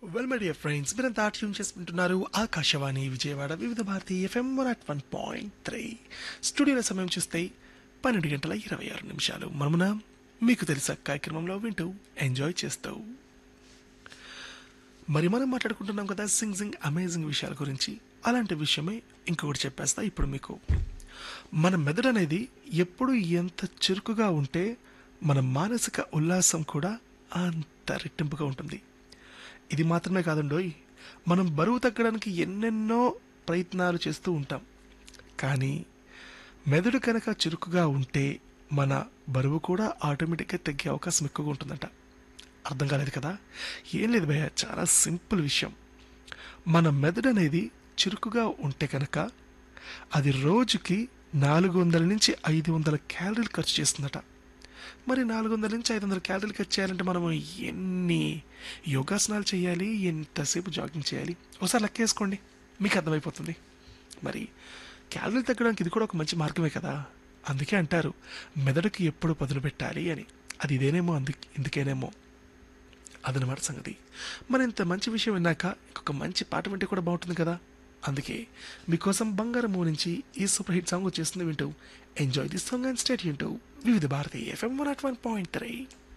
well my dear friends మీరంతా tune చేసుకుంటున్నారు Akashvani Vijayawada Vividh Bharati FM one at one point three స్టూడియోల సమయం చూస్తే పన్నెండు గంటల ఇరవై ఆరు నిమిషాలు మనమున మీకు తెలుసా కార్యక్రమంలో వింటూ ఎంజాయ్ చేస్తూ మరి మనం మాట్లాడుకుంటున్నాం కదా సింగ్ సింగ్ అమేజింగ్ విషయాల గురించి అలాంటి విషయమే ఇంకొకటి చెప్పేస్తా ఇప్పుడు మీకు మన మెదడు అనేది ఎప్పుడు ఎంత చురుకుగా ఉంటే మన మానసిక ఉల్లాసం కూడా అంత రెట్టింపుగా ఉంటుంది ఇది మాత్రమే కాదండోయ్ మనం బరువు తగ్గడానికి ఎన్నెన్నో ప్రయత్నాలు చేస్తూ ఉంటాం కానీ మెదడు కనుక చురుకుగా ఉంటే మన బరువు కూడా ఆటోమేటిక్గా తగ్గే అవకాశం ఎక్కువగా ఉంటుందంట అర్థం కాలేదు కదా ఏం లేదు భయ్య చాలా సింపుల్ విషయం మన మెదడు అనేది చురుకుగా ఉంటే కనుక అది రోజుకి నాలుగు వందల నుంచి ఐదు వందల క్యాలరీలు ఖర్చు చేస్తుందట మరి నాలుగు వందల నుంచి ఐదు వందల క్యాలరీలు ఖర్చు చేయాలంటే మనం ఎన్ని యోగాసనాలు చేయాలి ఎంతసేపు జాగింగ్ చేయాలి ఒకసారి లెక్కేసుకోండి మీకు అర్థమైపోతుంది మరి క్యాలరీలు తగ్గడానికి ఇది కూడా ఒక మంచి మార్గమే కదా అందుకే అంటారు మెదడుకి ఎప్పుడు పదును పెట్టాలి అని అది ఇదేనేమో అందు ఇందుకేనేమో అదనమాట సంగతి మరి ఇంత మంచి విషయం విన్నాక ఇంకొక మంచి పాట వింటే కూడా బాగుంటుంది కదా అందుకే మీకోసం బంగారం మూవ్ నుంచి ఈ సూపర్ హిట్ సాంగ్ వచ్చేస్తుంది వింటూ enjoy this song and stay వింటూ Vividh Bharati FM one at one point three